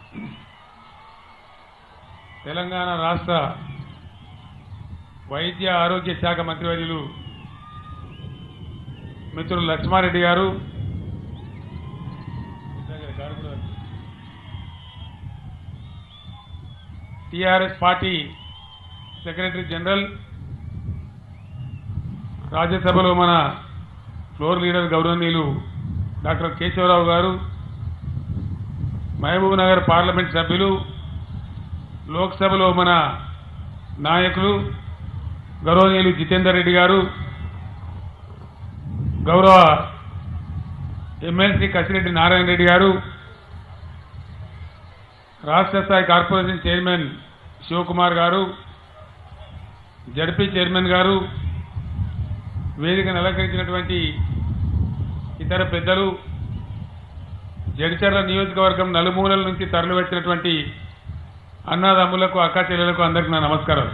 తెలంగాణ రాష్ట్ర వైద్య ఆరోగ్య శాఖ మంత్రివర్యులు మిత్రులు లక్ష్మారెడ్డి గారు టిఆర్ఎస్ పార్టీ సెక్రటరీ జనరల్ రాజ్యసభలో మన ఫ్లోర్ లీడర్ గౌరవనీయులు డాక్టర్ కేశవరావు గారు మహబూబ్ నగర్ పార్లమెంట్ సభ్యులు లోక్సభలో మన నాయకులు గౌరవనీయులు జితేందర్ రెడ్డి గారు గౌరవ ఎమ్మెల్సీ కసిరెడ్డి నారాయణ రెడ్డి గారు రాష్ట్ర స్థాయి కార్పొరేషన్ చైర్మన్ శివకుమార్ గారు జడ్పీ చైర్మన్ గారు వేదికను అలంకరించినటువంటి ఇతర పెద్దలు జడిచర్ల నియోజకవర్గం నలుమూలల నుంచి తరలివచ్చినటువంటి అన్నదమ్ములకు అక్క చెల్లెలకు అందరికీ నా నమస్కారం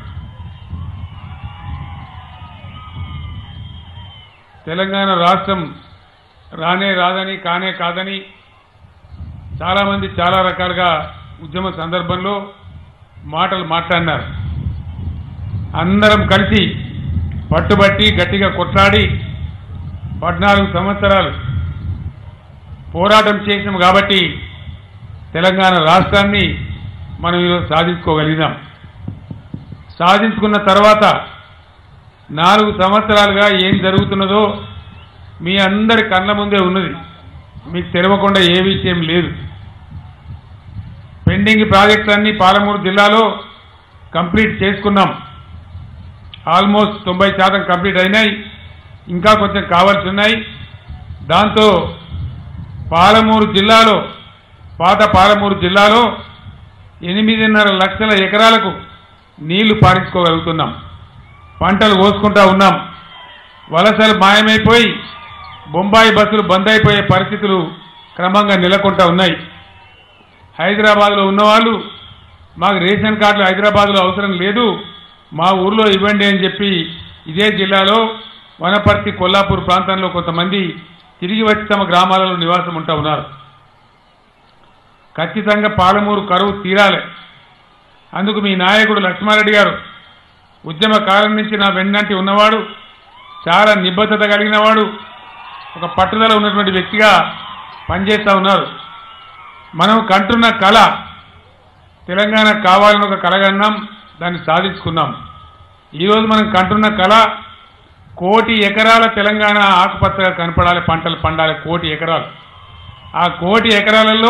తెలంగాణ రాష్ట్రం రానే రాదని కానే కాదని చాలామంది చాలా రకాలుగా ఉద్యమ సందర్భంలో మాటలు మాట్లాడినారు అందరం కలిసి పట్టుబట్టి గట్టిగా కొట్లాడి పద్నాలుగు సంవత్సరాలు పోరాటం చేసినాం కాబట్టి తెలంగాణ రాష్ట్రాన్ని మనం ఈరోజు సాధించుకోగలిగినాం సాధించుకున్న తర్వాత నాలుగు సంవత్సరాలుగా ఏం జరుగుతున్నదో మీ అందరి కళ్ళ ముందే ఉన్నది మీకు తెలవకుండా ఏ విషయం లేదు పెండింగ్ ప్రాజెక్టులన్నీ పాలమూరు జిల్లాలో కంప్లీట్ చేసుకున్నాం ఆల్మోస్ట్ తొంభై శాతం కంప్లీట్ అయినాయి ఇంకా కొంచెం కావాల్సి ఉన్నాయి దాంతో పాలమూరు జిల్లాలో పాత పాలమూరు జిల్లాలో ఎనిమిదిన్నర లక్షల ఎకరాలకు నీళ్లు పారించుకోగలుగుతున్నాం పంటలు కోసుకుంటా ఉన్నాం వలసలు మాయమైపోయి బొంబాయి బస్సులు బంద్ అయిపోయే పరిస్థితులు క్రమంగా నెలకొంటా ఉన్నాయి హైదరాబాద్లో ఉన్నవాళ్ళు మాకు రేషన్ కార్డులు హైదరాబాద్లో అవసరం లేదు మా ఊర్లో ఇవ్వండి అని చెప్పి ఇదే జిల్లాలో వనపర్తి కొల్లాపూర్ ప్రాంతంలో కొంతమంది తిరిగి వచ్చి తమ గ్రామాలలో నివాసం ఉంటా ఉన్నారు ఖచ్చితంగా పాలమూరు కరువు తీరాలి అందుకు మీ నాయకుడు లక్ష్మారెడ్డి గారు ఉద్యమ కాలం నుంచి నా వెన్నంటి ఉన్నవాడు చాలా నిబద్ధత కలిగిన వాడు ఒక పట్టుదల ఉన్నటువంటి వ్యక్తిగా పనిచేస్తూ ఉన్నారు మనం కంటున్న కళ తెలంగాణ కావాలని ఒక కలగన్నాం దాన్ని సాధించుకున్నాం ఈరోజు మనం కంటున్న కళ కోటి ఎకరాల తెలంగాణ ఆకుపచ్చగా కనపడాలి పంటలు పండాలి కోటి ఎకరాలు ఆ కోటి ఎకరాలలో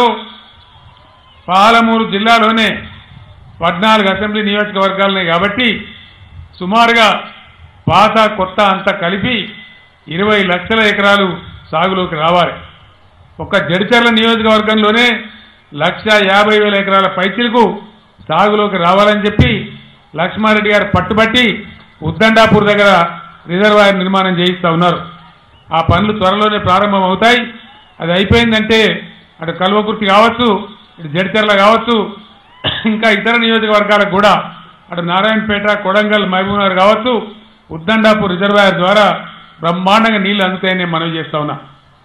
పాలమూరు జిల్లాలోనే పద్నాలుగు అసెంబ్లీ నియోజకవర్గాలున్నాయి కాబట్టి సుమారుగా పాత కొత్త అంతా కలిపి ఇరవై లక్షల ఎకరాలు సాగులోకి రావాలి ఒక్క జడిచర్ల నియోజకవర్గంలోనే లక్ష యాభై వేల ఎకరాల పైచిలకు సాగులోకి రావాలని చెప్పి లక్ష్మారెడ్డి గారు పట్టుబట్టి ఉద్దండాపూర్ దగ్గర రిజర్వాయర్ నిర్మాణం చేయిస్తా ఉన్నారు ఆ పనులు త్వరలోనే ప్రారంభం అవుతాయి అది అయిపోయిందంటే అటు కల్వకుర్తి కావచ్చు ఇటు జడిచర్ల కావచ్చు ఇంకా ఇతర నియోజకవర్గాలకు కూడా అటు నారాయణపేట కొడంగల్ మహబూబ్నగర్ కావచ్చు ఉద్దండాపూర్ రిజర్వాయర్ ద్వారా బ్రహ్మాండంగా నీళ్లు అందుతాయని నేను మనవి చేస్తా ఉన్నా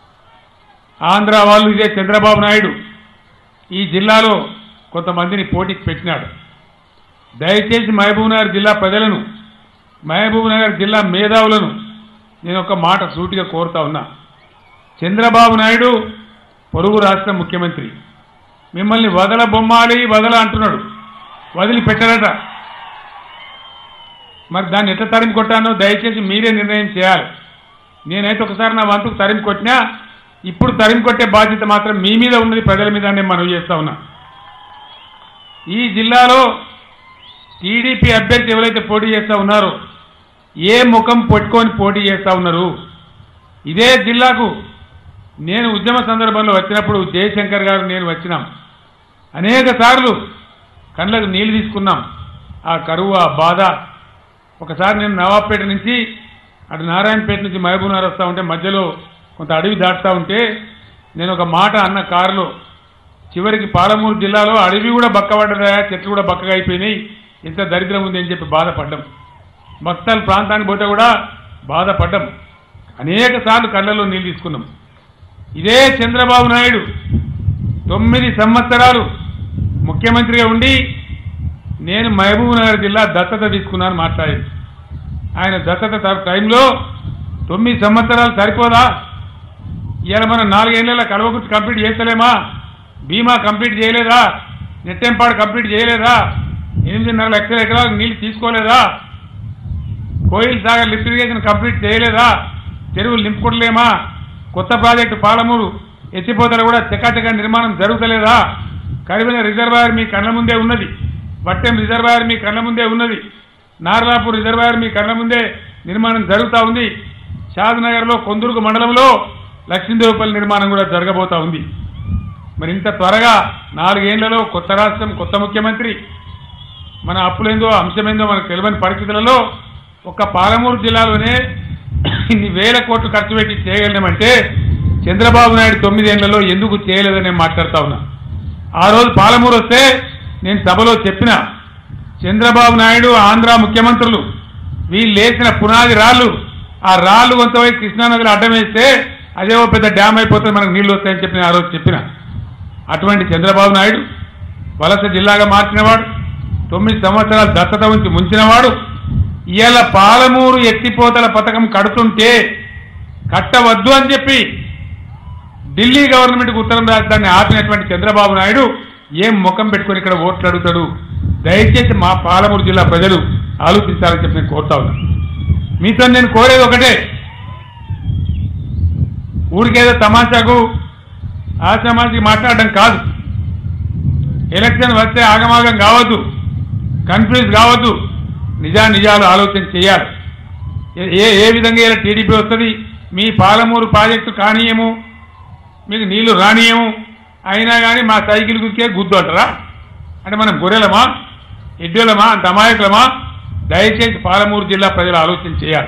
ఆంధ్ర వాళ్ళు ఇదే చంద్రబాబు నాయుడు ఈ జిల్లాలో కొంతమందిని పోటీకి పెట్టినాడు దయచేసి మహబూబ్నగర్ జిల్లా ప్రజలను మహబూబ్నగర్ జిల్లా మేధావులను నేను ఒక మాట సూటిగా కోరుతా ఉన్నా చంద్రబాబు నాయుడు పొరుగు రాష్ట్ర ముఖ్యమంత్రి మిమ్మల్ని వదల బొమ్మాలి వదల అంటున్నాడు వదిలిపెట్టరట మరి దాన్ని ఎట్లా తరిమి కొట్టానో దయచేసి మీరే నిర్ణయం చేయాలి నేనైతే ఒకసారి నా వంతుకు తరిమి కొట్టినా ఇప్పుడు తరిమి కొట్టే బాధ్యత మాత్రం మీ మీద ఉన్నది ప్రజల మీద నేను మనవి చేస్తా ఉన్నా ఈ జిల్లాలో టీడీపీ అభ్యర్థి ఎవరైతే పోటీ చేస్తా ఉన్నారో ఏ ముఖం పట్టుకొని పోటీ చేస్తా ఉన్నారు ఇదే జిల్లాకు నేను ఉద్యమ సందర్భంలో వచ్చినప్పుడు జయశంకర్ గారు నేను వచ్చినాం అనేక సార్లు కళ్ళకు నీళ్లు తీసుకున్నాం ఆ కరువు ఆ బాధ ఒకసారి నేను నవాబ్పేట నుంచి అటు నారాయణపేట నుంచి మహబూబ్నగర్ వస్తూ ఉంటే మధ్యలో కొంత అడవి దాటుతూ ఉంటే నేను ఒక మాట అన్న కారులో చివరికి పాలమూరు జిల్లాలో అడవి కూడా బక్కబడ్డదా చెట్లు కూడా బక్కగా అయిపోయినాయి ఇంత దరిద్రం ఉంది అని చెప్పి బాధపడ్డాం మక్తల్ ప్రాంతానికి పోతే కూడా బాధపడ్డాం అనేక సార్లు కళ్ళలో నీళ్ళు తీసుకున్నాం ఇదే చంద్రబాబు నాయుడు తొమ్మిది సంవత్సరాలు ముఖ్యమంత్రిగా ఉండి నేను మహబూబ్ నగర్ జిల్లా దత్తత తీసుకున్నాను మాట్లాడింది ఆయన దత్తత ట- టైంలో తొమ్మిది సంవత్సరాలు సరిపోదా ఇవాళ మనం నాలుగేళ్ల కలవకుర్తి కంప్లీట్ చేస్తలేమా బీమా కంప్లీట్ చేయలేదా నెట్టెంపాడు కంప్లీట్ చేయలేదా ఎనిమిదిన్నర లక్షల ఎకరాలకు నీళ్లు తీసుకోలేదా Koil Sagar lift irrigation complete చేయలేదా చెరువులు నింపుకోవట్లేమా కొత్త ప్రాజెక్టు పాలమూరు ఎత్తిపోతలు కూడా చకాచక నిర్మాణం జరుగుతలేదా కరివెన రిజర్వాయర్ మీ కళ్ళ ముందే ఉన్నది వట్టెం రిజర్వాయర్ మీ కళ్ళ ముందే ఉన్నది నార్లాపూర్ రిజర్వాయర్ మీ కళ్ళ ముందే నిర్మాణం జరుగుతూ ఉంది షాద్నగర్లో కొందుర్గు మండలంలో లక్ష్మీదేవపల్లి నిర్మాణం కూడా జరగబోతా ఉంది మరి ఇంత త్వరగా నాలుగేళ్లలో కొత్త రాష్ట్రం కొత్త ముఖ్యమంత్రి మన అప్పులేందో అంశమేందో మనకు తెలియని పరిస్థితులలో ఒక్క పాలమూరు జిల్లాలోనే ఇన్ని వేల కోట్లు ఖర్చు పెట్టి చేయగలిగామంటే చంద్రబాబు నాయుడు తొమ్మిదేళ్లలో ఎందుకు చేయలేదని నేను మాట్లాడుతా ఉన్నా ఆ రోజు పాలమూరు వస్తే నేను సభలో చెప్పిన చంద్రబాబు నాయుడు ఆంధ్ర ముఖ్యమంత్రులు వీళ్ళు లేచిన పునాది రాళ్ళు ఆ రాళ్ళు కొంతవైపు కృష్ణానదిలో అడ్డం వేస్తే అదే ఓ పెద్ద డ్యామ్ అయిపోతుంది మనకు నీళ్లు వస్తాయని చెప్పి నేను ఆ రోజు చెప్పిన అటువంటి చంద్రబాబు నాయుడు వలస జిల్లాగా మార్చినవాడు తొమ్మిది సంవత్సరాలు దత్తత ఉంచి ముంచినవాడు ఇవాళ పాలమూరు ఎత్తిపోతల పథకం కడుతుంటే కట్టవద్దు అని చెప్పి ఢిల్లీ గవర్నమెంట్కి ఉత్తరం రాజధాన్ని ఆపినటువంటి చంద్రబాబు నాయుడు ఏం ముఖం పెట్టుకొని ఇక్కడ ఓట్లు అడుగుతాడు దయచేసి మా పాలమూరు జిల్లా ప్రజలు ఆలోచించాలని చెప్పి నేను కోరుతా ఉన్నా మీతో నేను కోరేది ఒకటే ఊరికేదో తమాషాకు ఆశామాషికి మాట్లాడడం కాదు ఎలక్షన్ వస్తే ఆగమాగం కావద్దు కన్ఫ్యూజ్ కావద్దు నిజా నిజాలు ఆలోచన చేయాలి ఏ- ఏ ఏ విధంగా ఇలా టీడీపీ వస్తుంది మీ పాలమూరు ప్రాజెక్టు కానీయము మీకు నీళ్లు రానియము అయినా కానీ మా సైకిల్ గురికే గుద్దు అంటారా అంటే మనం గొర్రెలమా ఎడ్డోలమా అంత అమాయకులమా దయచేసి పాలమూరు జిల్లా ప్రజలు ఆలోచన చేయాలి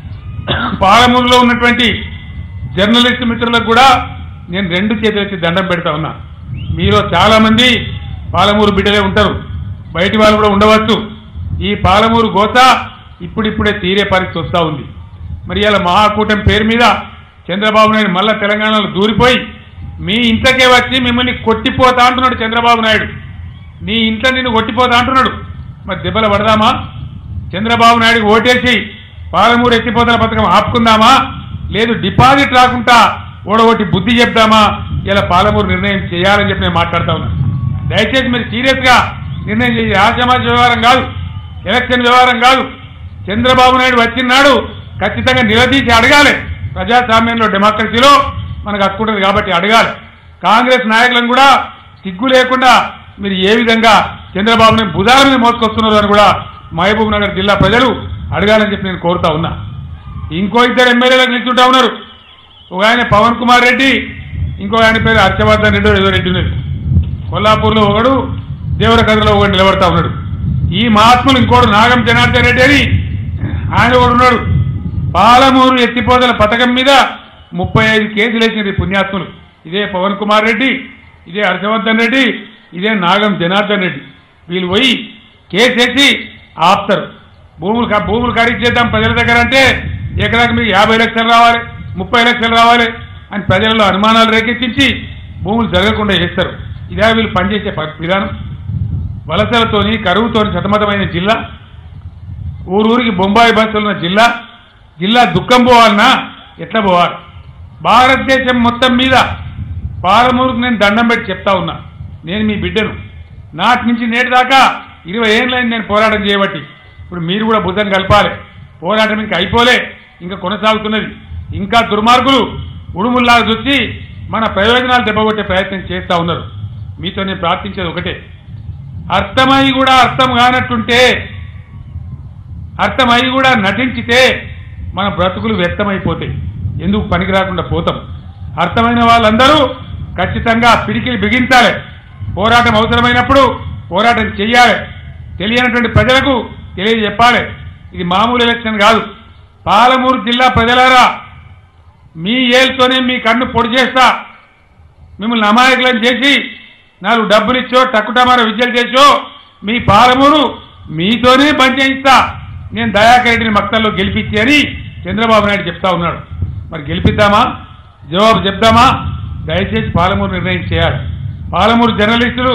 పాలమూరులో ఉన్నటువంటి జర్నలిస్ట్ మిత్రులకు కూడా నేను రెండు చేతులెత్తి దండం పెడతా ఉన్నా మీలో చాలా మంది పాలమూరు బిడ్డలే ఉంటారు బయటి వాళ్ళు కూడా ఉండవచ్చు ఈ పాలమూరు గోత ఇప్పుడిప్పుడే తీరే పరిస్థితి వస్తూ ఉంది మరి ఇలా మహాకూటమి పేరు మీద చంద్రబాబు నాయుడు మళ్ళా తెలంగాణలో దూరిపోయి మీ ఇంట్లోకే వచ్చి మిమ్మల్ని కొట్టిపోతా అంటున్నాడు చంద్రబాబు నాయుడు నీ ఇంట్లో నిన్ను కొట్టిపోతా అంటున్నాడు మరి దెబ్బలు పడదామా చంద్రబాబు నాయుడు ఓటేసి పాలమూరు ఎత్తిపోతల పథకం ఆపుకుందామా లేదు డిపాజిట్ రాకుండా ఓడగొట్టి బుద్ధి చెప్దామా ఇలా పాలమూరు నిర్ణయం చేయాలని చెప్పి నేను మాట్లాడుతా ఉన్నా దయచేసి మీరు సీరియస్ గా నిర్ణయం చేసి ఆశామాజ వ్యవహారం కాదు ఎలక్షన్ వ్యవహారం కాదు చంద్రబాబు నాయుడు వచ్చినాడు ఖచ్చితంగా నిలదీసి అడగాలి ప్రజాస్వామ్యంలో డెమోక్రసీలో మనకు హక్కు ఉంటుంది కాబట్టి అడగాలి కాంగ్రెస్ నాయకులను కూడా సిగ్గు లేకుండా మీరు ఏ విధంగా చంద్రబాబుని భుజాల మీద మోసుకొస్తున్నారు అని కూడా మహబూబ్ నగర్ జిల్లా ప్రజలు అడగాలని చెప్పి నేను కోరుతా ఉన్నా ఇంకో ఇద్దరు ఎమ్మెల్యేలకు నిల్చుంటా ఉన్నారు ఒక ఆయన పవన్ కుమార్ రెడ్డి ఇంకో ఆయన పేరు హర్షవర్ధన్ రెడ్డి ఏదో రెడ్డి ఉన్నది కొల్లాపూర్లో ఒకడు దేవరకథలో ఒకడు నిలబడతా ఉన్నాడు ఈ మహాత్ములు ఇంకోడు నాగం జనార్దన్ రెడ్డి అని ఆయన ఒకడు ఉన్నాడు పాలమూరు ఎత్తిపోతల పథకం మీద ముప్పై ఐదు కేసులు వేసినది పుణ్యాత్ములు ఇదే పవన్ కుమార్ రెడ్డి ఇదే హర్షవర్ధన్ రెడ్డి ఇదే నాగం జనార్దన్ రెడ్డి వీళ్ళు పోయి కేసు వేసి ఆపుతారు భూములు క- భూములు ఖరీదు చేద్దాం ప్రజల దగ్గర అంటే ఎకరాకి మీకు యాభై లక్షలు రావాలి ముప్పై లక్షలు రావాలి అని ప్రజలలో అనుమానాలు రేకెత్తించి భూములు జరగకుండా చేస్తారు ఇదే వీళ్ళు పనిచేసే ప- విధానం వలసలతోని కరువుతోని సతమతమైన జిల్లా ఊరూరికి బొంబాయి బస్సులు ఉన్న జిల్లా జిల్లా దుఃఖం పోవాలన్నా ఎట్లా పోవాలి భారతదేశం మొత్తం మీద పాలమూరుకు నేను దండం పెట్టి చెప్తా ఉన్నా నేను మీ బిడ్డను నాటి నుంచి నేటి దాకా ఇరవై ఏళ్ళైంది నేను పోరాటం చేయబట్టి ఇప్పుడు మీరు కూడా భుజం కలపాలి పోరాటం ఇంకా అయిపోలే ఇంకా కొనసాగుతున్నది ఇంకా దుర్మార్గులు ఉడుముల్లాగా చూసి మన ప్రయోజనాలు దెబ్బగొట్టే ప్రయత్నం చేస్తూ ఉన్నారు మీతో నేను ప్రార్థించేది ఒకటే అర్థమై కూడా అర్థం కానట్టుంటే అర్థమై కూడా నటించితే మన బ్రతుకులు వ్యర్థమైపోతాయి ఎందుకు పనికి రాకుండా పోతాం అర్థమైన వాళ్ళందరూ ఖచ్చితంగా పిడికిలి బిగించాలి పోరాటం అవసరమైనప్పుడు పోరాటం చెయ్యాలి తెలియనటువంటి ప్రజలకు తెలియజెప్పాలి ఇది మామూలు ఎలక్షన్ కాదు పాలమూరు జిల్లా ప్రజలారా మీ ఏళ్ళతోనే మీ కన్ను పొడి చేస్తా మిమ్మల్ని అమాయకులను చేసి నాలుగు డబ్బులు ఇచ్చో టక్కుటమార విద్యలు చేసో మీ పాలమూరు మీతోనే బంద్ చేయిస్తా నేను దయాకర్ రెడ్డిని మక్తల్లో గెలిపించి అని చంద్రబాబు నాయుడు చెప్తా ఉన్నాడు మరి గెలిపిద్దామా జవాబు చెప్దామా దయచేసి పాలమూరు నిర్ణయం చేయాలి పాలమూరు జర్నలిస్టులు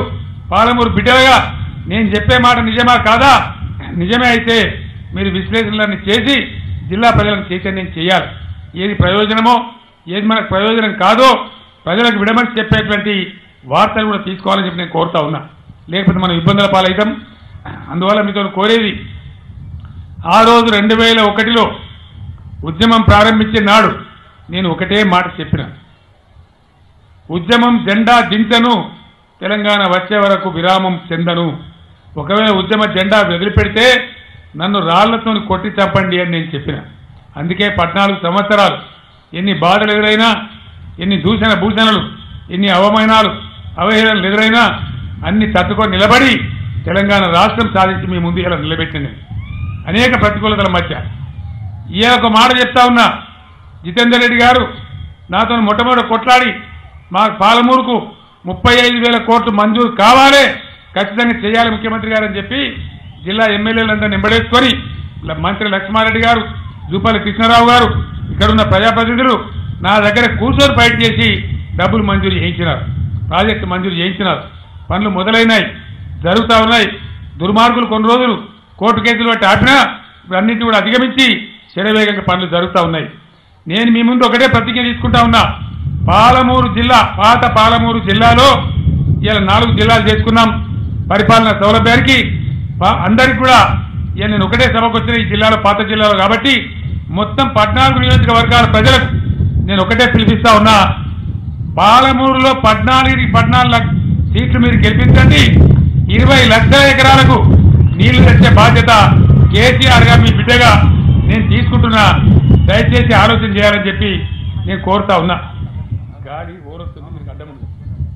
పాలమూరు బిడ్డలుగా నేను చెప్పే మాట నిజమా కాదా నిజమే అయితే మీరు విశ్లేషణలన్నీ చేసి జిల్లా ప్రజలకు చైతన్యం చేయాలి ఏది ప్రయోజనమో ఏది మనకు ప్రయోజనం కాదో ప్రజలకు విడమని చెప్పేటువంటి వార్తలు కూడా తీసుకోవాలని చెప్పి నేను కోరుతా ఉన్నా లేకపోతే మనం ఇబ్బందుల పాలవుతాం అందువల్ల మీతో కోరేది ఆ రోజు రెండు వేల ఒకటిలో ఉద్యమం ప్రారంభించే నాడు నేను ఒకటే మాట చెప్పిన ఉద్యమం జెండా దించను తెలంగాణ వచ్చే వరకు విరామం చెందను ఒకవేళ ఉద్యమ జెండా వదిలిపెడితే నన్ను రాళ్లతో కొట్టి చంపండి అని నేను చెప్పిన అందుకే పద్నాలుగు సంవత్సరాలు ఎన్ని బాధలు ఎదురైనా ఎన్ని దూషణ భూషణలు ఎన్ని అవమానాలు అవహేళనలు ఎదురైనా అన్ని తట్టుకొని నిలబడి తెలంగాణ రాష్ట్రం సాధించి మీ ముందు ఇలా నిలబెట్టింది అనేక ప్రతికూలతల మధ్య ఈయన ఒక మాట చెప్తా ఉన్నా జితేందర్ రెడ్డి గారు నాతో మొట్టమొదటి కొట్లాడి మా పాలమూరుకు ముప్పై ఐదు వేల కోట్లు మంజూరు కావాలి ఖచ్చితంగా చేయాలి ముఖ్యమంత్రి గారు అని చెప్పి జిల్లా ఎమ్మెల్యేలంతా నింబడేసుకొని ల- మంత్రి లక్ష్మారెడ్డి గారు జూపల్లి కృష్ణారావు గారు ఇక్కడ ఉన్న ప్రజాప్రతినిధులు నా దగ్గర కూర్చొని బయట చేసి డబ్బులు మంజూరు చేయించినారు ప్రాజెక్టు మంజూరు చేయించినారు పనులు మొదలైనాయి జరుగుతూ ఉన్నాయి దుర్మార్గులు కొన్ని రోజులు కోర్టు కేసులు బట్టి ఆపినా ఇప్పుడు అన్నింటినీ కూడా అధిగమించి శరవేగంగా పనులు జరుగుతూ ఉన్నాయి నేను మీ ముందు ఒకటే ప్రతిజ్ఞ తీసుకుంటా ఉన్నా పాలమూరు జిల్లా పాత పాలమూరు జిల్లాలో ఇలా నాలుగు జిల్లాలు చేసుకున్నాం పరిపాలన సౌలభ్యానికి పా- అందరికి కూడా ఇవాళ నేను ఒకటే సభకు వచ్చిన ఈ జిల్లాలో పాత జిల్లాలో కాబట్టి మొత్తం పద్నాలుగు నియోజకవర్గాల ప్రజలకు నేను ఒకటే పిలిపిస్తా ఉన్నా పాలమూరులో పద్నాలుగు పద్నాలుగు లక్ష సీట్లు మీరు గెలిపించండి ఇరవై లక్షల ఎకరాలకు నీళ్లు తెచ్చే బాధ్యత కేసీఆర్ గా మీ బిడ్డగా నేను తీసుకుంటున్నా దయచేసి ఆలోచన చేయాలని చెప్పి నేను కోరుతా ఉన్నా గాలి ఊరొస్తుంది మీకు అడ్డం ఉంది.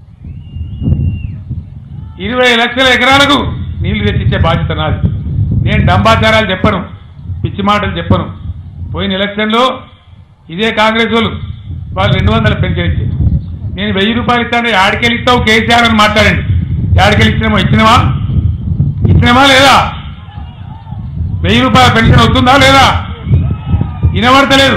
ఇరవై లక్షల ఎకరాలకు నీళ్లు తెచ్చిచ్చే బాధ్యత నాది నేను డంబాచారాలు చెప్పను పిచ్చి మాటలు చెప్పను పోయిన ఎలక్షన్లో ఇదే కాంగ్రెస్ వాళ్ళు వాళ్ళు రెండు వందల పెన్షన్ ఇచ్చారు నేను వెయ్యి రూపాయలు ఇస్తాను ఆడికెళ్ళి ఇస్తావు కేసీఆర్ అని మాట్లాడండి ఆడికెళ్ళి ఇచ్చినామో ఇచ్చినవా ఇచ్చినవా లేదా వెయ్యి రూపాయల పెన్షన్ వస్తుందా లేదా వినబడతలేదు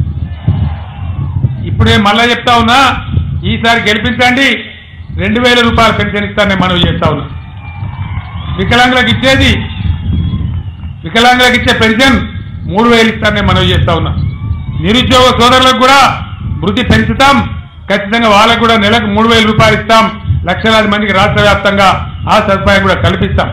ఇప్పుడే మళ్ళా చెప్తా ఉన్నా ఈసారి గెలిపించండి రెండు వేల రూపాయల పెన్షన్ ఇస్తానని మనం చేస్తా ఉన్నా వికలాంగులకు ఇచ్చేది వికలాంగులకు ఇచ్చే పెన్షన్ మూడు వేలు ఇస్తానని మనం చేస్తా ఉన్నా నిరుద్యోగ సోదరులకు కూడా వృత్తి పెంచుతాం ఖచ్చితంగా వాళ్ళకు కూడా నెలకు మూడు వేల రూపాయలు ఇస్తాం లక్షలాది మందికి రాష్ట్ర వ్యాప్తంగా ఆ సదుపాయం కూడా కల్పిస్తాం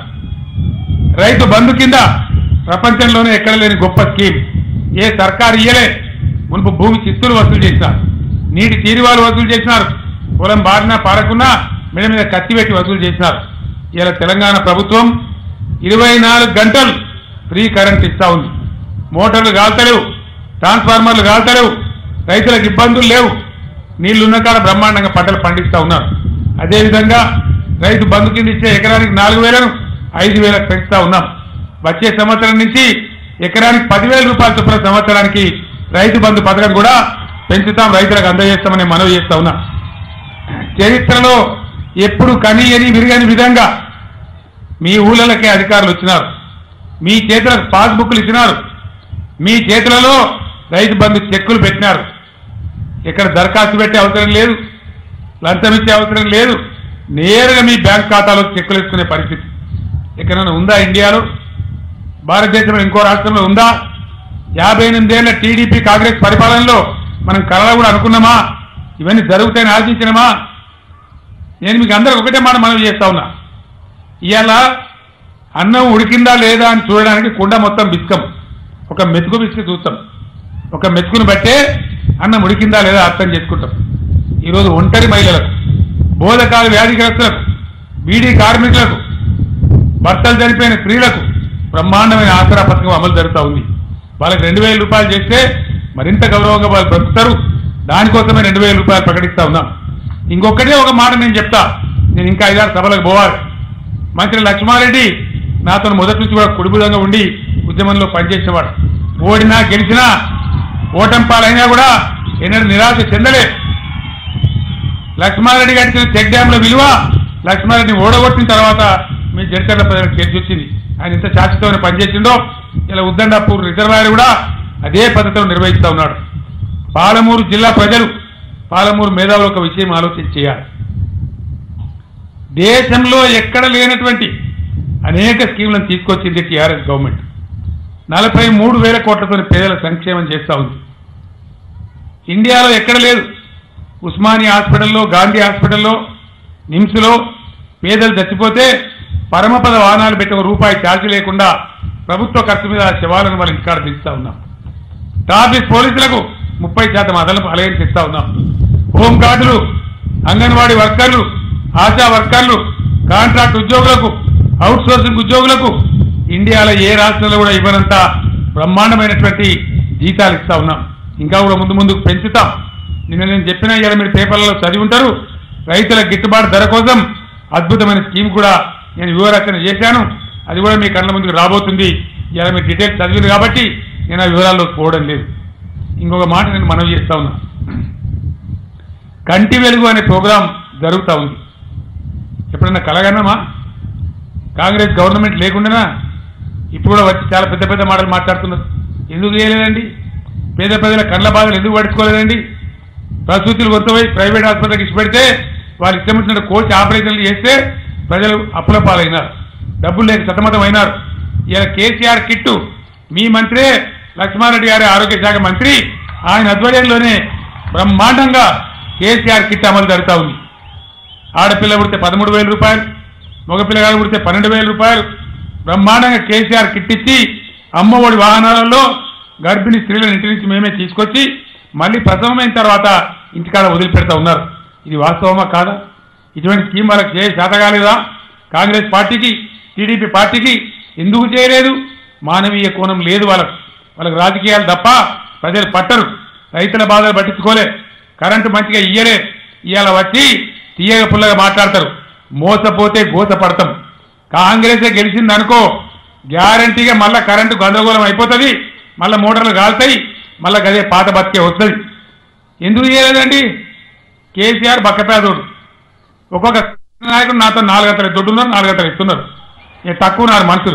రైతు బంధు కింద ప్రపంచంలోనే ఎక్కడ లేని గొప్ప స్కీమ్ ఏ సర్కారు ఇయ్యలే మునుపు భూమి చిత్తులు వసూలు చేసినారు నీటి తీరువాలు వసూలు చేసినారు పొలం బారిన పారకున్నా మెడ మీద కత్తి పెట్టి వసూలు చేసినారు ఇలా తెలంగాణ ప్రభుత్వం ఇరవై నాలుగు గంటలు ఫ్రీ కరెంట్ ఇస్తా ఉంది మోటార్లు కాల్తలేవు ట్రాన్స్ఫార్మర్లు కాల్తలేవు రైతులకు ఇబ్బందులు లేవు నీళ్లున్న కాడ బ్రహ్మాండంగా పంటలు పండిస్తా ఉన్నారు అదేవిధంగా రైతు బంధు కింద ఇచ్చే ఎకరానికి నాలుగు వేలను ఐదు వేలకు పెంచుతా ఉన్నాం వచ్చే సంవత్సరం నుంచి ఎకరానికి పదివేల రూపాయల చొప్పున సంవత్సరానికి రైతు బంధు పథకం కూడా పెంచుతాం రైతులకు అందజేస్తామని మనవి చేస్తా ఉన్నాం చరిత్రలో ఎప్పుడు కనియని విరగని విధంగా మీ ఊళ్ళకే అధికారులు వచ్చినారు మీ చేతులకు పాస్బుక్లు ఇచ్చినారు మీ చేతులలో రైతు బంధు చెక్కులు పెట్టినారు ఇక్కడ దరఖాస్తు పెట్టే అవసరం లేదు లంచం ఇచ్చే అవసరం లేదు నేరుగా మీ బ్యాంక్ ఖాతాలో చెక్కులు ఇస్తునే పరిస్థితి ఎక్కడైనా ఉందా ఇండియాలో భారతదేశంలో ఇంకో రాష్ట్రంలో ఉందా యాభై ఎనిమిదేళ్ల టీడీపీ కాంగ్రెస్ పరిపాలనలో మనం కళలో కూడా అనుకున్నామా ఇవన్నీ జరుగుతాయని ఆశించినమా నేను మీకు అందరికి ఒకటే మాట మనవి చేస్తా ఉన్నా ఇవాళ అన్నం ఉడికిందా లేదా అని చూడడానికి కుండ మొత్తం బిస్కం ఒక మెతుకు బిస్కి చూస్తాం ఒక మెతుకుని బట్టే అన్నం ఉడికిందా లేదా అర్థం చేసుకుంటాం ఈరోజు ఒంటరి మహిళలకు బోధకాల వ్యాధిగ్రస్తులకు బీడీ కార్మికులకు భర్తలు చనిపోయిన స్త్రీలకు బ్రహ్మాండమైన ఆసరా పథకం అమలు జరుగుతూ ఉంది వాళ్ళకి రెండు వేల రూపాయలు చేస్తే మరింత గౌరవంగా వాళ్ళు బ్రతుకుతారు దానికోసమే రెండు వేల రూపాయలు ప్రకటిస్తా ఉన్నాం ఇంకొకటే ఒక మాట నేను చెప్తా నేను ఇంకా ఐదారు సభలకు పోవాలి మంత్రి లక్ష్మారెడ్డి నాతో మొదటి నుంచి కూడా కుడిబుదంగా ఉండి ఉద్యమంలో పనిచేసేవాడు ఓడినా గెలిచినా ఓటమి పాలైనా కూడా ఎన్నడూ నిరాశ చెందలే లక్ష్మారెడ్డి గడిచిన చెక్ డ్యాంల విలువ లక్ష్మారెడ్డిని ఓడగొట్టిన తర్వాత మీ జడ్కర్ల ప్రజలకు తెలిసి వచ్చింది ఆయన ఇంత శాశ్వతమైన పనిచేసిండో ఇలా ఉద్దండాపూర్ రిజర్వాయర్ కూడా అదే పద్ధతిలో నిర్వహిస్తా ఉన్నాడు పాలమూరు జిల్లా ప్రజలు పాలమూరు మేధావులు ఒక విషయం ఆలోచన చేయాలి దేశంలో ఎక్కడ లేనటువంటి అనేక స్కీములను తీసుకొచ్చింది టీఆర్ఎస్ గవర్నమెంట్ నలభై మూడు వేల కోట్లతో పేదల సంక్షేమం చేస్తా ఉంది ఇండియాలో ఎక్కడ లేదు ఉస్మానియా హాస్పిటల్లో గాంధీ హాస్పిటల్లో నిమ్స్లో పేదలు చచ్చిపోతే పరమపద వాహనాలు పెట్టి ఒక రూపాయి ఛార్జ్ లేకుండా ప్రభుత్వ ఖర్చు మీద ఆ శవాలను వాళ్ళ ఇంటికాడ దించుతా ఉన్నాం ట్రాఫిక్ పోలీసులకు ముప్పై శాతం అదనపు అలయన్స్ ఇస్తా ఉన్నాం హోంగార్డులు అంగన్వాడీ వర్కర్లు ఆశా వర్కర్లు కాంట్రాక్ట్ ఉద్యోగులకు అవుట్ సోర్సింగ్ ఉద్యోగులకు ఇండియాలో ఏ రాష్ట్రంలో కూడా ఇవ్వనంత బ్రహ్మాండమైనటువంటి జీతాలు ఇస్తా ఉన్నాం ఇంకా కూడా ముందు ముందుకు పెంచుతాం నిన్న నేను చెప్పిన ఇలా మీరు పేపర్లలో చదివి ఉంటారు రైతుల గిట్టుబాటు ధర కోసం అద్భుతమైన స్కీమ్ కూడా నేను వివరచన చేశాను అది కూడా మీ కళ్ళ ముందుకు రాబోతుంది ఇలా మీరు డీటెయిల్స్ చదివింది కాబట్టి నేను ఆ వివరాల్లోకి పోవడం లేదు ఇంకొక మాట నేను మనవి చేస్తా ఉన్నా కంటి వెలుగు అనే ప్రోగ్రాం జరుగుతూ ఉంది ఎప్పుడన్నా కలగన్నామా కాంగ్రెస్ గవర్నమెంట్ లేకుండానా ఇప్పుడు కూడా వచ్చి చాలా పెద్ద పెద్ద మాటలు మాట్లాడుతున్నారు ఎందుకు చేయలేదండి పేద ప్రజల కళ్ళ బాధలు ఎందుకు పడుచుకోలేదండి ప్రసూతులు కొత్తపోయి ప్రైవేట్ ఆసుపత్రికి ఇచ్చిపెడితే వాళ్ళు ఇష్టం వచ్చినట్టు కోచ్ ఆపరేషన్లు చేస్తే ప్రజలు అప్పుల పాలైనారు డబ్బులు లేక సతమతం అయినారు ఇలా కేసీఆర్ కిట్టు మీ మంత్రే లక్ష్మారెడ్డి గారి ఆరోగ్య శాఖ మంత్రి ఆయన ఆధ్వర్యంలోనే బ్రహ్మాండంగా కేసీఆర్ కిట్ అమలు జరుగుతా ఉంది ఆడపిల్ల పుడితే పదమూడు వేల రూపాయలు మగపిల్లగాడు పుడితే పన్నెండు వేల రూపాయలు బ్రహ్మాండంగా కేసీఆర్ కిట్ ఇచ్చి అమ్మఒడి వాహనాలలో గర్భిణీ స్త్రీలను ఇంటి నుంచి మేమే తీసుకొచ్చి మళ్ళీ ప్రసవమైన తర్వాత ఇంటికాడ వదిలిపెడతా ఉన్నారు ఇది వాస్తవమా కాదా ఇటువంటి స్కీమ్ వాళ్ళకి చేయ శాత కాలేదా కాంగ్రెస్ పార్టీకి టీడీపీ పార్టీకి ఎందుకు చేయలేదు మానవీయ కోణం లేదు వాళ్ళకు వాళ్ళకి రాజకీయాలు తప్ప ప్రజలు పట్టరు రైతుల బాధలు పట్టించుకోలే కరెంటు మంచిగా ఇయ్యలే ఇవాళ వచ్చి తీయగ పుల్లగా మాట్లాడతారు మోసపోతే గోసపడతాం కాంగ్రెసే గెలిచింది అనుకో గ్యారంటీగా మళ్ళా కరెంటు గందరగోళం అయిపోతుంది మళ్ళా మోటార్లు కాలుతాయి మళ్ళా గదే పాత బతికే వస్తుంది ఎందుకు చేయలేదండి కేసీఆర్ బక్కపేదోడు ఒక్కొక్క నాయకుడు నాతో నాలుగు గంటలు దొడ్డున్నారు నాలుగు గంటలు ఇస్తున్నారు నేను తక్కువ ఉన్నారు మనుషులు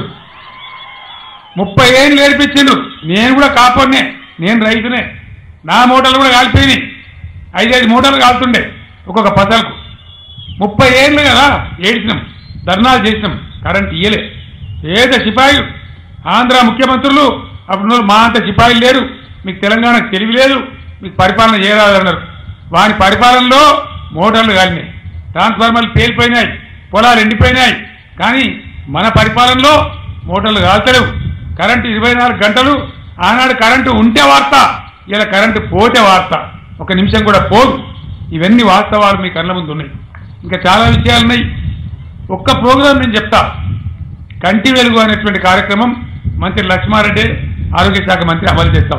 ముప్పై ఏళ్ళు నేర్పించిండు నేను కూడా కాపోనే నేను రైతునే నా మూటలు కూడా కాలిపోయినాయి ఐదైదు మూటలు కాలుతుండే ఒక్కొక్క పసలకు ముప్పై ఏళ్ళు కదా ఏడిచినాం ధర్నాలు చేసినాం కరెంట్ ఇయ్యలే పేద సిపాయిలు ఆంధ్ర ముఖ్యమంత్రులు అప్పుడు మా అంత సిపాయిలు లేరు మీకు తెలంగాణకు తెలివి లేదు మీకు పరిపాలన చేయరాదన్నారు వాని పరిపాలనలో మోటార్లు కాలినాయి ట్రాన్స్ఫార్మర్లు పేలిపోయినాయి పొలాలు ఎండిపోయినాయి కానీ మన పరిపాలనలో మోటార్లు కాల్చలేవు కరెంటు ఇరవై నాలుగు గంటలు ఆనాడు కరెంటు ఉంటే వార్త ఇలా కరెంటు పోతే వార్త ఒక నిమిషం కూడా పోదు ఇవన్నీ వాస్తవాలు మీ కళ్ళ ముందు ఉన్నాయి ఇంకా చాలా విషయాలు ఉన్నాయి ఒక్క ప్రోగ్రాం నేను చెప్తా కంటి వెలుగు అనేటువంటి కార్యక్రమం మంత్రి లక్ష్మారెడ్డి ఆరోగ్య శాఖ మంత్రి అమలు చేస్తాం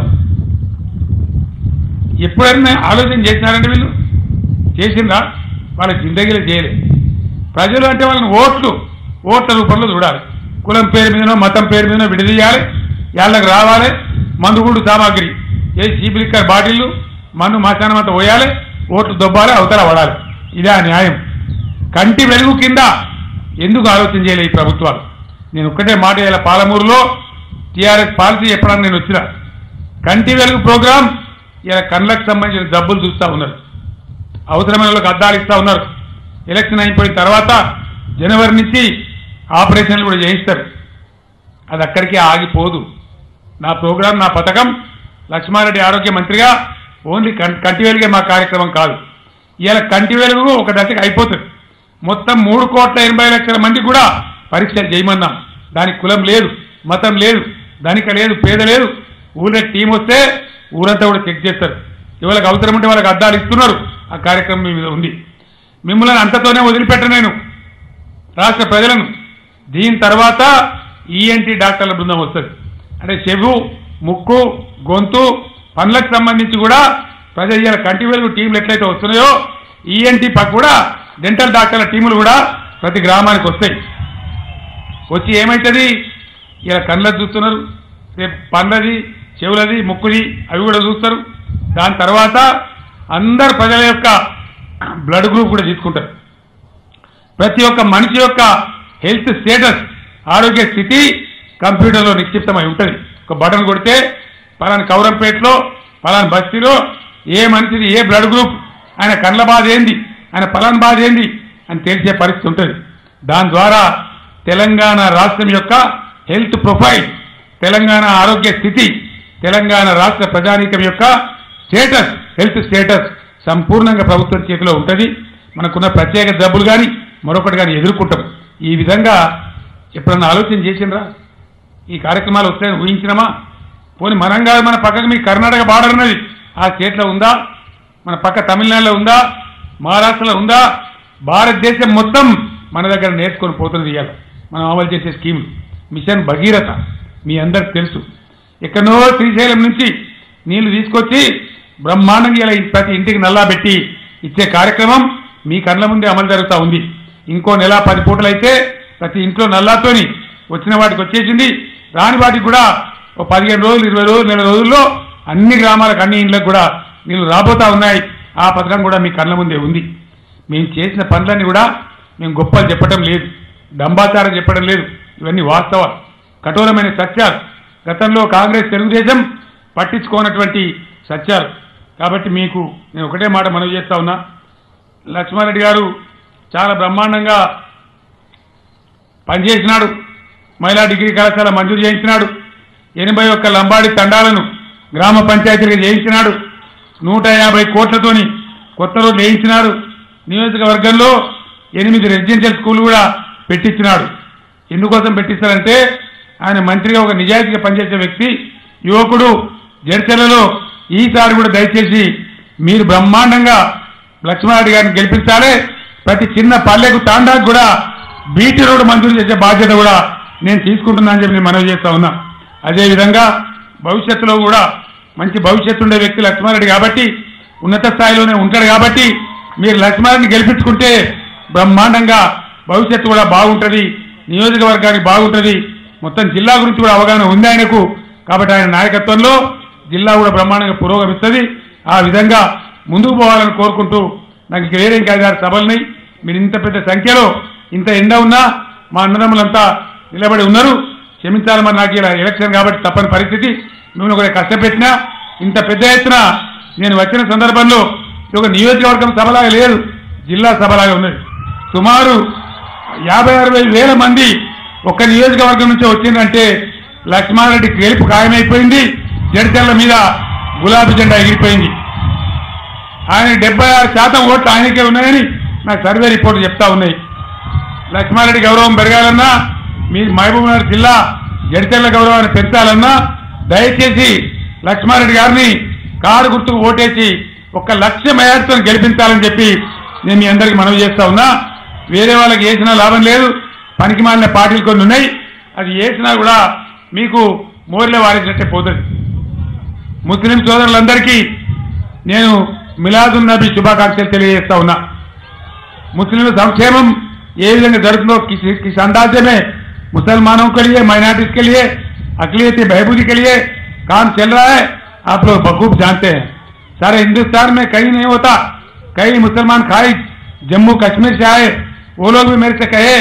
ఎప్పుడైనా ఆలోచన చేసినారండి వీళ్ళు చేసిందా వాళ్ళ జిందగీలో చేయలేదు ప్రజలు అంటే వాళ్ళని ఓట్లు ఓట్ల రూపంలో చూడాలి కులం పేరు మీదనో మతం పేరు మీదనో విడదీయాలి వాళ్ళకి రావాలి మందుగుండు సామాగ్రి ఏ చీప్ లిక్కర్ బాటిళ్ళు మన్ను మశానం అంతా పోయాలి ఓట్లు దొబ్బాలి అవతల పడాలి ఇదే ఆ న్యాయం కంటి వెలుగు కింద ఎందుకు ఆలోచన చేయలే ఈ ప్రభుత్వాలు నేను ఒక్కటే మాట ఇలా పాలమూరులో టీఆర్ఎస్ పాలసీ చెప్పడానికి నేను వచ్చిన కంటి వెలుగు ప్రోగ్రాం ఇలా కళ్ళకు సంబంధించిన జబ్బులు చూస్తా ఉన్నారు అవసరమైన వాళ్ళకి అద్దాలు ఇస్తా ఉన్నారు ఎలక్షన్ అయిపోయిన తర్వాత జనవరి నుంచి ఆపరేషన్లు కూడా చేయిస్తారు అది అక్కడికే ఆగిపోదు నా ప్రోగ్రాం నా పథకం లక్ష్మారెడ్డి ఆరోగ్య మంత్రిగా ఓన్లీ కం- కంటి వెలుగే మా కార్యక్రమం కాదు ఇవాళ కంటి వెలుగు ఒక దశకు అయిపోతుంది మొత్తం మూడు కోట్ల ఎనభై లక్షల మంది కూడా పరీక్షలు చేయమన్నాం దానికి కులం లేదు మతం లేదు ధనిక లేదు పేద లేదు ఊళ్ళో టీం వస్తే ఊరంతా కూడా చెక్ చేస్తారు ఎవరికి అవసరం ఉంటే వాళ్ళకి అద్దాలు ఇస్తున్నారు ఆ కార్యక్రమం మీ మీద ఉంది మిమ్మల్ని అంతతోనే వదిలిపెట్ట నేను రాష్ట్ర ప్రజలను దీని తర్వాత ఈఎన్టీ డాక్టర్ల బృందం వస్తుంది అంటే చెవు ముక్కు గొంతు పనులకు సంబంధించి కూడా ప్రజలు ఇవాళ కంటి వెలుగు టీంలు ఎట్లయితే వస్తున్నాయో ఈఎన్టీ పక్క కూడా డెంటల్ డాక్టర్ల టీములు కూడా ప్రతి గ్రామానికి వస్తాయి వచ్చి ఏమవుతుంది ఇలా కళ్ళది చూస్తున్నారు రేపు పండ్లది చెవులది ముక్కుది అవి కూడా చూస్తారు దాని తర్వాత అందరు ప్రజల యొక్క బ్లడ్ గ్రూప్ కూడా తీసుకుంటారు ప్రతి ఒక్క మనిషి యొక్క హెల్త్ స్టేటస్ ఆరోగ్య స్థితి కంప్యూటర్లో నిక్షిప్తమై ఉంటుంది ఒక బటన్ కొడితే పలాని కౌరంపేటలో పలాని బస్తీలో ఏ మనిషిది ఏ బ్లడ్ గ్రూప్ ఆయన కండ్ల బాధ ఏంది ఆయన పలాన్ బాధ ఏంది అని తెలిసే పరిస్థితి ఉంటుంది దాని ద్వారా తెలంగాణ రాష్ట్రం యొక్క హెల్త్ ప్రొఫైల్ తెలంగాణ ఆరోగ్య స్థితి తెలంగాణ రాష్ట్ర ప్రజానీకం యొక్క స్టేటస్ హెల్త్ స్టేటస్ సంపూర్ణంగా ప్రభుత్వం చేతిలో ఉంటుంది మనకున్న ప్రత్యేక జబ్బులు కానీ మరొకటి కానీ ఎదుర్కొంటాం ఈ విధంగా ఎప్పుడన్నా ఆలోచన చేసిండ్రా ఈ కార్యక్రమాలు వస్తాయని ఊహించినమా పోనీ మనం కాదు మన పక్కకు మీ కర్ణాటక బార్డర్ ఉన్నది ఆ స్టేట్లో ఉందా మన పక్క తమిళనాడులో ఉందా మహారాష్ట్రలో ఉందా భారతదేశం మొత్తం మన దగ్గర నేర్చుకొని పోతున్నది ఇవాళ మనం అమలు చేసే స్కీమ్ మిషన్ భగీరథ మీ అందరికి తెలుసు ఎక్కడో శ్రీశైలం నుంచి నీళ్లు తీసుకొచ్చి బ్రహ్మాండంగా ఇలా ప్రతి ఇంటికి నల్లా పెట్టి ఇచ్చే కార్యక్రమం మీ కళ్ళ ముందే అమలు జరుగుతూ ఉంది ఇంకో నెల పది పూటలు అయితే ప్రతి ఇంట్లో నల్లాతోని వచ్చిన వాటికి వచ్చేసింది రాని వాటికి కూడా ఓ పదిహేను రోజులు ఇరవై రోజులు నెల రోజుల్లో అన్ని గ్రామాలకు అన్ని ఇండ్లకు కూడా నీళ్లు రాబోతా ఉన్నాయి ఆ పథకం కూడా మీ కళ్ళ ముందే ఉంది మేము చేసిన పనులన్నీ కూడా మేము గొప్పలు చెప్పడం లేదు డంబాచారం చెప్పడం లేదు ఇవన్నీ వాస్తవాలు కఠోరమైన సత్యాలు గతంలో కాంగ్రెస్ తెలుగుదేశం పట్టించుకోనటువంటి సత్యాలు కాబట్టి మీకు నేను ఒకటే మాట మనవి చేస్తా ఉన్నా లక్ష్మారెడ్డి గారు చాలా బ్రహ్మాండంగా పనిచేసినాడు మహిళా డిగ్రీ కళాశాల మంజూరు చేయించినాడు ఎనభై ఒక్క లంబాడి తండాలను గ్రామ పంచాయతీలుగా చేయించినాడు నూట యాభై కోట్లతోని కొత్త రోడ్లు వేయించినాడు నియోజకవర్గంలో ఎనిమిది రెసిడెన్షియల్ స్కూల్ కూడా పెట్టించినాడు ఎందుకోసం పెట్టిస్తారంటే ఆయన మంత్రిగా ఒక నిజాయితీగా పనిచేసే వ్యక్తి యువకుడు జడ్చలలో ఈసారి కూడా దయచేసి మీరు బ్రహ్మాండంగా లక్ష్మణారెడ్డి గారిని గెలిపించాలి ప్రతి చిన్న పల్లెకు తాండాకు కూడా బీటీ రోడ్డు మంజూరు చేసే బాధ్యత కూడా నేను తీసుకుంటున్నానని చెప్పి నేను మనవి చేస్తా ఉన్నా అదేవిధంగా భవిష్యత్తులో కూడా మంచి భవిష్యత్తు ఉండే వ్యక్తి లక్ష్మారెడ్డి కాబట్టి ఉన్నత స్థాయిలోనే ఉంటాడు కాబట్టి మీరు లక్ష్మారెడ్డిని గెలిపించుకుంటే బ్రహ్మాండంగా భవిష్యత్తు కూడా బాగుంటుంది నియోజకవర్గానికి బాగుంటుంది మొత్తం జిల్లా గురించి కూడా అవగాహన ఉంది ఆయనకు కాబట్టి ఆయన నాయకత్వంలో జిల్లా కూడా బ్రహ్మాండంగా పురోగమిస్తుంది ఆ విధంగా ముందుకు పోవాలని కోరుకుంటూ నాకు ఇక వేరే ఇంకా ఐదారు సభలున్నాయి మీరు ఇంత పెద్ద సంఖ్యలో ఇంత ఎండ ఉన్నా మా అన్నదమ్ములంతా నిలబడి ఉన్నారు క్షమించాలి మరి నాకు ఇలా ఎలక్షన్ కాబట్టి తప్పని పరిస్థితి మిమ్మల్ని కూడా కష్టపెట్టినా ఇంత పెద్ద ఎత్తున నేను వచ్చిన సందర్భంలో ఇది ఒక నియోజకవర్గం సభలాగా లేదు జిల్లా సభలాగా ఉన్నది సుమారు యాభై అరవై వేల మంది ఒక్క నియోజకవర్గం నుంచి వచ్చిందంటే లక్ష్మారెడ్డి గెలుపు ఖాయమైపోయింది జడిచర్ల మీద గులాబీ జెండా ఎగిరిపోయింది ఆయన డెబ్బై ఆరు శాతం ఓట్లు ఆయనకే ఉన్నాయని నాకు సర్వే రిపోర్టు చెప్తా ఉన్నాయి లక్ష్మారెడ్డి గౌరవం పెరగాలన్నా మీ మహబూబ్నగర్ జిల్లా జడిచర్ల గౌరవాన్ని పెంచాలన్నా దయచేసి లక్ష్మారెడ్డి గారిని కారు గుర్తుకు ఓటేసి ఒక లక్ష మేయర్తో గెలిపించాలని చెప్పి నేను మీ అందరికి మనవి చేస్తా ఉన్నా వేరే వాళ్ళకి వేసినా లాభం లేదు పనికి మాలిన పార్టీలు కొన్ని ఉన్నాయి అది వేసినా కూడా మీకు మోర్లే వారేసినట్టే పోతుంది ముస్లిం సోదరులందరికీ నేను మిలాదున్ నబీ శుభాకాంక్షలు తెలియజేస్తా ఉన్నా मुस्लिम संक्षेमम ये विधंగా జరుగుతుందో किसी किस अंदाज में मुसलमानों के लिए माइनॉरिटीज के लिए अकलियती बहबूदी के लिए काम चल रहा है आप लोग बखूब जानते हैं सारे हिंदुस्तान में कहीं नहीं होता कई मुसलमान खाई जम्मू कश्मीर से आए वो लोग भी मेरे से कहे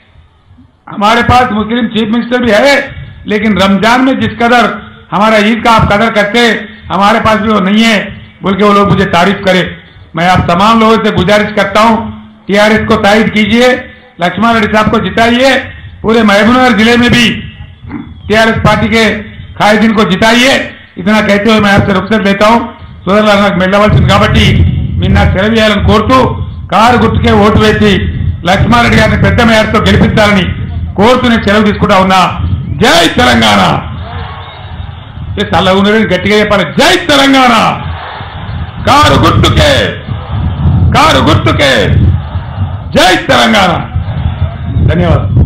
हमारे पास मुस्लिम चीफ मिनिस्टर भी है लेकिन रमजान में जिस कदर हमारा ईद का आप कदर करते हमारे पास भी वो नहीं है बोल के वो लोग मुझे तारीफ करे मैं आप तमाम लोगों से गुजारिश करता हूँ टीआरएस को तायद कीजिए लक्ष्मण रेड्डी साहब को जिताइए पूरे महबूबनगर जिले में भी टीआरएस पार्टी के कायदीन को जिताइए इतना कहते हुए मैं आपसे रुखसत लेता हूँ సోదరులు నాకు వెళ్ళవలసింది కాబట్టి మీరు నాకు సెలవు చేయాలని కోరుతూ కారు గుర్తుకే ఓటు వేసి లక్ష్మారెడ్డి గారిని పెద్ద మేయర్తో గెలిపించాలని కోరుతూ నేను సెలవు తీసుకుంటా ఉన్నా జై తెలంగాణ ఏ చల్లగా ఉన్నది గట్టిగా చెప్పాలి జై తెలంగాణ కారు గుర్తుకే కారు గుర్తుకే జై తెలంగాణ ధన్యవాదాలు